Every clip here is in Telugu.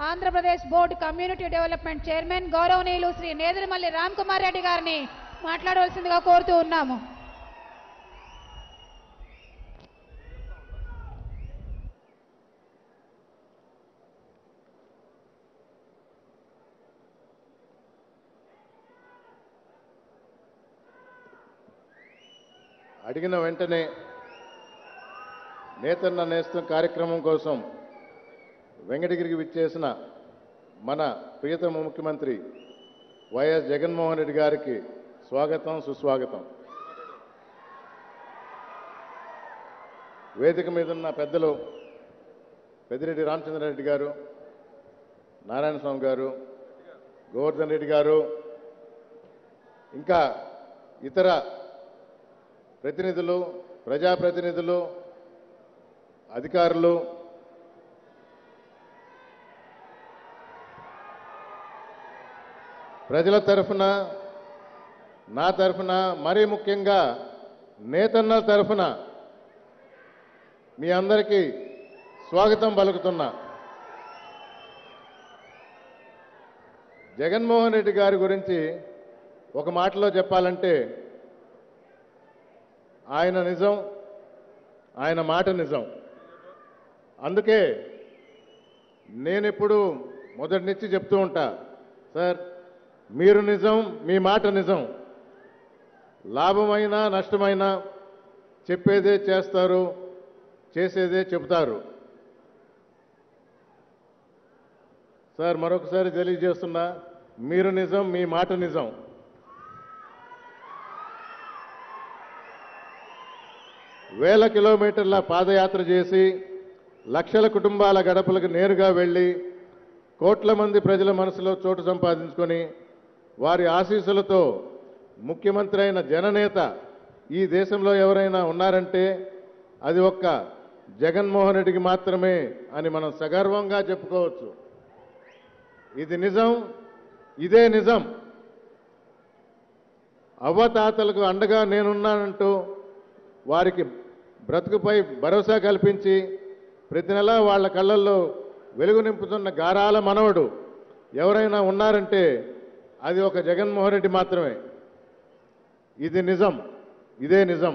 Andhra Pradesh board community development chairman గౌరవనీయులు శ్రీ నేదురుమల్లి రామ్ కుమార్ రెడ్డి గారిని మాట్లాడవలసిందిగా కోరుతూ ఉన్నాము అడిగిన వెంటనే నేతన్న నేస్తం కార్యక్రమం కోసం వెంకటగిరికి విచ్చేసిన మన ప్రియతమ ముఖ్యమంత్రి వైఎస్ జగన్మోహన్ రెడ్డి గారికి స్వాగతం సుస్వాగతం వేదిక మీద ఉన్న పెద్దలు పెద్దిరెడ్డి రామచంద్రారెడ్డి గారు నారాయణ స్వామి గారు గోవర్ధన్ రెడ్డి గారు ఇంకా ఇతర ప్రతినిధులు ప్రజాప్రతినిధులు అధికారులు ప్రజల తరఫున నా తరఫున మరీ ముఖ్యంగా నేతన్న తరఫున మీ అందరికీ స్వాగతం పలుకుతున్నా జగన్మోహన్ రెడ్డి గారి గురించి ఒక మాటలో చెప్పాలంటే ఆయన నిజం ఆయన మాట నిజం అందుకే నేనెప్పుడు మొదటి నుంచి చెప్తూ ఉంటా సార్ మీరు నిజం మీ మాట నిజం లాభమైనా నష్టమైనా చెప్పేదే చేస్తారు చేసేదే చెబుతారు సార్ మరొకసారి తెలియజేస్తున్నా మీరు నిజం మీ మాట నిజం వేల కిలోమీటర్ల పాదయాత్ర చేసి లక్షల కుటుంబాల గడపలకు నేరుగా వెళ్ళి కోట్ల మంది ప్రజల మనసులో చోటు సంపాదించుకొని వారి ఆశీస్సులతో ముఖ్యమంత్రి అయిన జననేత ఈ దేశంలో ఎవరైనా ఉన్నారంటే అది ఒక్క జగన్మోహన్ రెడ్డికి మాత్రమే అని మనం సగర్వంగా చెప్పుకోవచ్చు ఇది నిజం ఇదే నిజం అవ్వతాతలకు అండగా నేనున్నానంటూ వారికి బ్రతుకుపై భరోసా కల్పించి ప్రతి నెల వాళ్ళ కళ్ళల్లో వెలుగు నింపుతున్న గారాల మనవడు ఎవరైనా ఉన్నారంటే అది ఒక జగన్మోహన్ రెడ్డి మాత్రమే ఇది నిజం ఇదే నిజం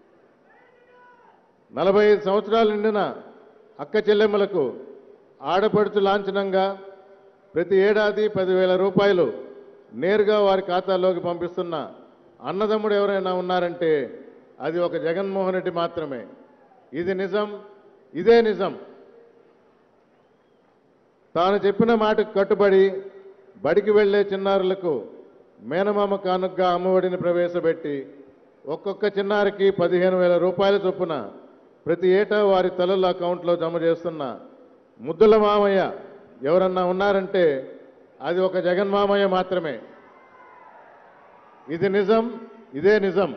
నలభై ఐదు సంవత్సరాలు నిండిన అక్క చెల్లెమ్మలకు ఆడపడుచు లాంఛనంగా ప్రతి ఏడాది పదివేల రూపాయలు నేరుగా వారి ఖాతాలోకి పంపిస్తున్న అన్నదమ్ముడు ఎవరైనా ఉన్నారంటే అది ఒక జగన్మోహన్ రెడ్డి మాత్రమే ఇది నిజం ఇదే నిజం తాను చెప్పిన మాటకు కట్టుబడి బడికి వెళ్ళే చిన్నారులకు మేనమామ కానుకగా అమ్మఒడిని ప్రవేశపెట్టి ఒక్కొక్క చిన్నారికి పదిహేను వేల రూపాయల చొప్పున ప్రతి ఏటా వారి తల్లుల అకౌంట్లో జమ చేస్తున్న ముద్దుల మామయ్య ఎవరన్నా ఉన్నారంటే అది ఒక జగన్మామయ్య మాత్రమే ఇది నిజం ఇదే నిజం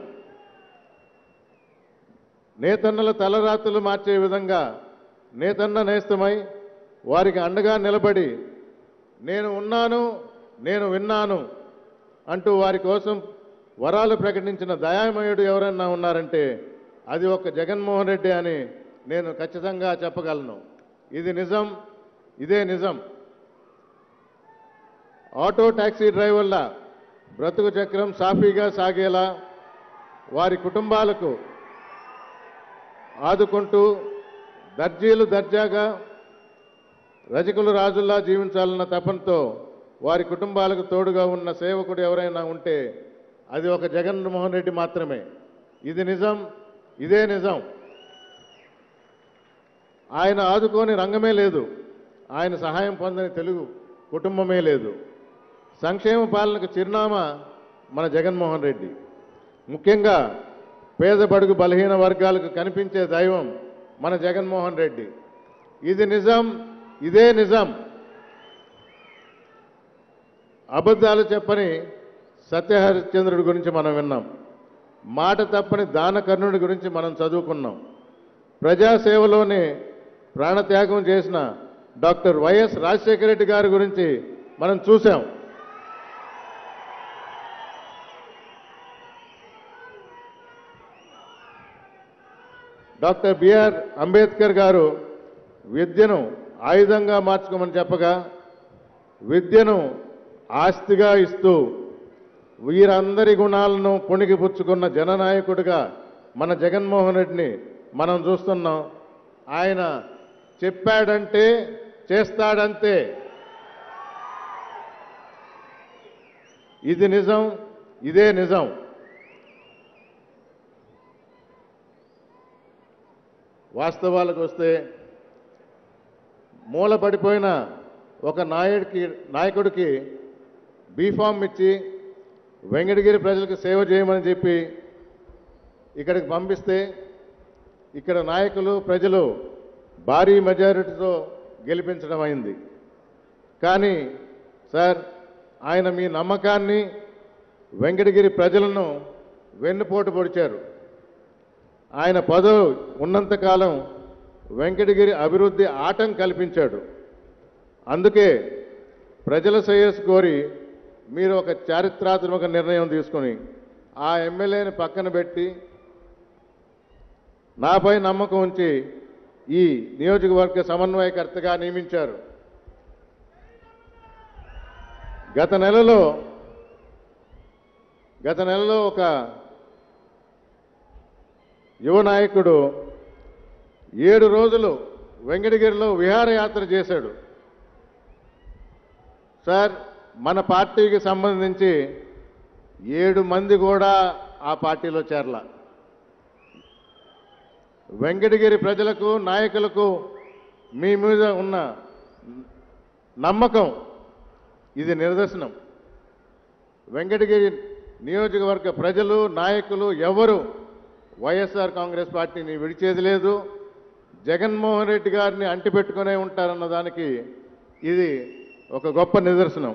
నేతన్నల తలరాత్రులు మార్చే విధంగా నేతన్న నేస్తమై వారికి అండగా నిలబడి నేను ఉన్నాను నేను విన్నాను అంటూ వారి కోసం వరాలు ప్రకటించిన దయామయుడు ఎవరన్నా ఉన్నారంటే అది ఒక జగన్మోహన్ రెడ్డి అని నేను ఖచ్చితంగా చెప్పగలను ఇది నిజం ఇదే నిజం ఆటో టాక్సీ డ్రైవర్ల బ్రతుకు చక్రం సాఫీగా సాగేలా వారి కుటుంబాలకు ఆదుకుంటూ దర్జీలు దర్జాగా రజకులు రాజుల్లా జీవించాలన్న తపనతో వారి కుటుంబాలకు తోడుగా ఉన్న సేవకుడు ఎవరైనా ఉంటే అది ఒక జగన్మోహన్ రెడ్డి మాత్రమే ఇది నిజం ఇదే నిజం ఆయన ఆదుకోని రంగమే లేదు ఆయన సహాయం పొందని తెలుగు కుటుంబమే లేదు సంక్షేమ పాలనకు చిరునామా మన జగన్మోహన్ రెడ్డి ముఖ్యంగా పేద బడుగు బలహీన వర్గాలకు కనిపించే దైవం మన జగన్మోహన్ రెడ్డి ఇది నిజం ఇదే నిజం అబద్ధాలు చెప్పని సత్యహరిశ్చంద్రుడి గురించి మనం విన్నాం మాట తప్పని దానకర్ణుడి గురించి మనం చదువుకున్నాం ప్రజాసేవలోనే ప్రాణత్యాగం చేసిన డాక్టర్ వైఎస్ రాజశేఖర రెడ్డి గారి గురించి మనం చూసాం డాక్టర్ బిఆర్ అంబేద్కర్ గారు విద్యను ఆయుధంగా మార్చుకోమని చెప్పగా విద్యను ఆస్తిగా ఇస్తూ వీరందరి గుణాలను పుణికిపుచ్చుకున్న జననాయకుడిగా మన జగన్మోహన్ రెడ్డిని మనం చూస్తున్నాం ఆయన చెప్పాడంటే చేస్తాడంతే ఇది నిజం ఇదే నిజం వాస్తవాలకు వస్తే మూల పడిపోయిన ఒక నాయుడికి నాయకుడికి బీఫామ్ ఇచ్చి వెంకటగిరి ప్రజలకు సేవ చేయమని చెప్పి ఇక్కడికి పంపిస్తే ఇక్కడ నాయకులు ప్రజలు భారీ మెజారిటీతో గెలిపించడం అయింది కానీ సార్ ఆయన మీ నమ్మకాన్ని వెంకటగిరి ప్రజలను వెన్నుపోటు పొడిచారు ఆయన పదవి ఉన్నంతకాలం వెంకటగిరి అభివృద్ధి ఆటం కల్పించాడు అందుకే ప్రజల శ్రేయస్సు కోరి మీరు ఒక చారిత్రాత్మక నిర్ణయం తీసుకొని ఆ ఎమ్మెల్యేని పక్కన పెట్టి నాపై నమ్మకం ఉంచి ఈ నియోజకవర్గ సమన్వయకర్తగా నియమించారు గత నెలలో గత నెలలో ఒక యువ నాయకుడు ఏడు రోజులు వెంకటగిరిలో విహారయాత్ర చేశాడు సార్ మన పార్టీకి సంబంధించి ఏడు మంది కూడా ఆ పార్టీలో చేరల వెంకటగిరి ప్రజలకు నాయకులకు మీ మీద ఉన్న నమ్మకం ఇది నిదర్శనం వెంకటగిరి నియోజకవర్గ ప్రజలు నాయకులు ఎవరు వైఎస్ఆర్ కాంగ్రెస్ పార్టీని విడిచేది లేదు జగన్మోహన్ రెడ్డి గారిని అంటిపెట్టుకునే ఉంటారన్న దానికి ఇది ఒక గొప్ప నిదర్శనం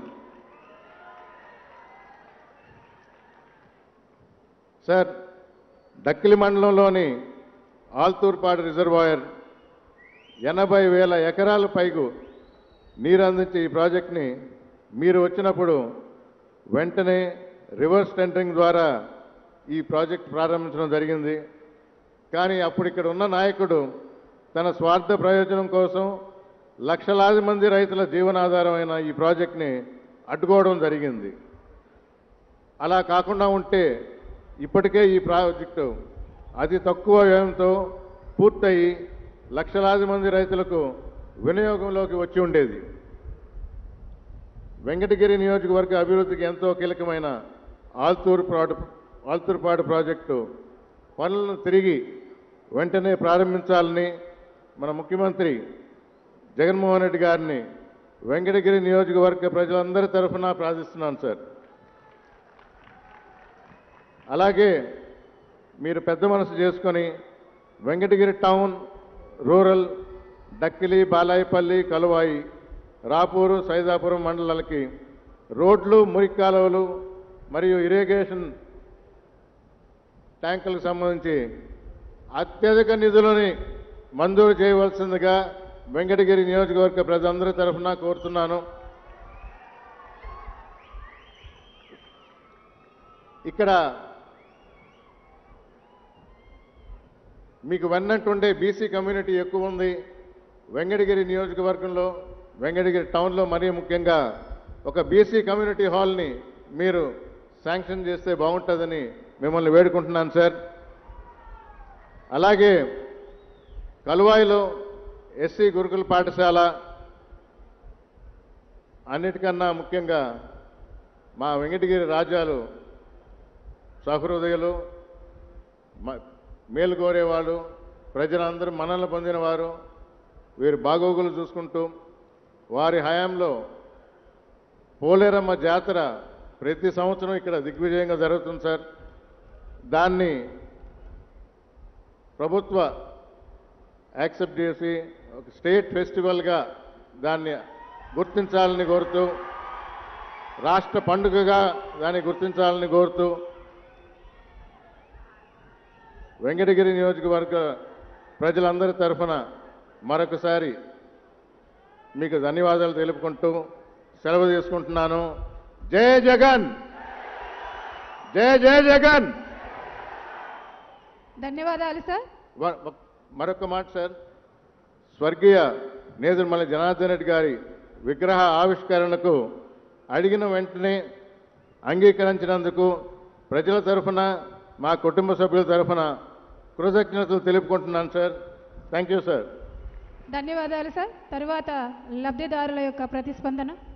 సార్ డక్కిలి మండలంలోని ఆల్తూర్పాడు రిజర్వాయర్ ఎనభై వేల ఎకరాల పైగు నీరు అందించే ఈ ప్రాజెక్ట్ని మీరు వచ్చినప్పుడు వెంటనే రివర్స్ టెండరింగ్ ద్వారా ఈ ప్రాజెక్ట్ ప్రారంభించడం జరిగింది కానీ అప్పుడు ఇక్కడ ఉన్న నాయకుడు తన స్వార్థ ప్రయోజనం కోసం లక్షలాది మంది రైతుల జీవనాధారమైన ఈ ప్రాజెక్ట్ని అడ్డుకోవడం జరిగింది అలా కాకుండా ఉంటే ఇప్పటికే ఈ ప్రాజెక్టు అతి తక్కువ వ్యయంతో పూర్తయి లక్షలాది మంది రైతులకు వినియోగంలోకి వచ్చి ఉండేది వెంకటగిరి నియోజకవర్గ అభివృద్ధికి ఎంతో కీలకమైన ఆల్తూరు ప్రాడు ఆల్తూరుపాడు ప్రాజెక్టు పనులను తిరిగి వెంటనే ప్రారంభించాలని మన ముఖ్యమంత్రి జగన్మోహన్ రెడ్డి గారిని వెంకటగిరి నియోజకవర్గ ప్రజలందరి తరఫున ప్రార్థిస్తున్నాను సార్ అలాగే మీరు పెద్ద మనసు చేసుకొని వెంకటగిరి టౌన్ రూరల్ డక్కిలి బాలాయపల్లి కలువాయి రాపూరు సైదాపురం మండలాలకి రోడ్లు మురికి కాలువలు మరియు ఇరిగేషన్ ట్యాంకులకు సంబంధించి అత్యధిక నిధులని మంజూరు చేయవలసిందిగా వెంకటగిరి నియోజకవర్గ ప్రజలందరి తరఫున కోరుతున్నాను ఇక్కడ మీకు వెన్నట్టుండే బీసీ కమ్యూనిటీ ఎక్కువ ఉంది వెంకటగిరి నియోజకవర్గంలో వెంకటగిరి టౌన్లో మరీ ముఖ్యంగా ఒక బీసీ కమ్యూనిటీ హాల్ని మీరు శాంక్షన్ చేస్తే బాగుంటుందని మిమ్మల్ని వేడుకుంటున్నాను సార్ అలాగే కలువాయిలో ఎస్సీ గురుకుల పాఠశాల అన్నిటికన్నా ముఖ్యంగా మా వెంకటగిరి రాజ్యాలు సహృదయులు మ- మేలు కోరేవాళ్ళు ప్రజలందరూ మనల్ని పొందినవారు వీరి బాగోగులు చూసుకుంటూ వారి హయాంలో పోలేరమ్మ జాతర ప్రతి సంవత్సరం ఇక్కడ దిగ్విజయంగా జరుగుతుంది సార్ దాన్ని ప్రభుత్వ యాక్సెప్ట్ చేసి ఒక స్టేట్ ఫెస్టివల్గా దాన్ని గుర్తించాలని కోరుతూ రాష్ట్ర పండుగగా దాన్ని గుర్తించాలని కోరుతూ వెంకటగిరి నియోజకవర్గ ప్రజలందరి తరఫున మరొకసారి మీకు ధన్యవాదాలు తెలుపుకుంటూ సెలవు తీసుకుంటున్నాను జయ జగన్ జయ జయ జగన్ ధన్యవాదాలు సార్ వ- వ- మరొక మాట సార్ స్వర్గీయ నేదురుమల్లి జనార్దన్ రెడ్డి గారి విగ్రహ ఆవిష్కరణకు అడిగిన వెంటనే అంగీకరించినందుకు ప్రజల తరఫున మా కుటుంబ సభ్యుల తరఫున కృతజ్ఞతలు తెలుపుకుంటున్నాను సార్ థ్యాంక్ యూ సార్ ధన్యవాదాలు సార్ తరువాత లబ్ధిదారుల యొక్క ప్రతిస్పందన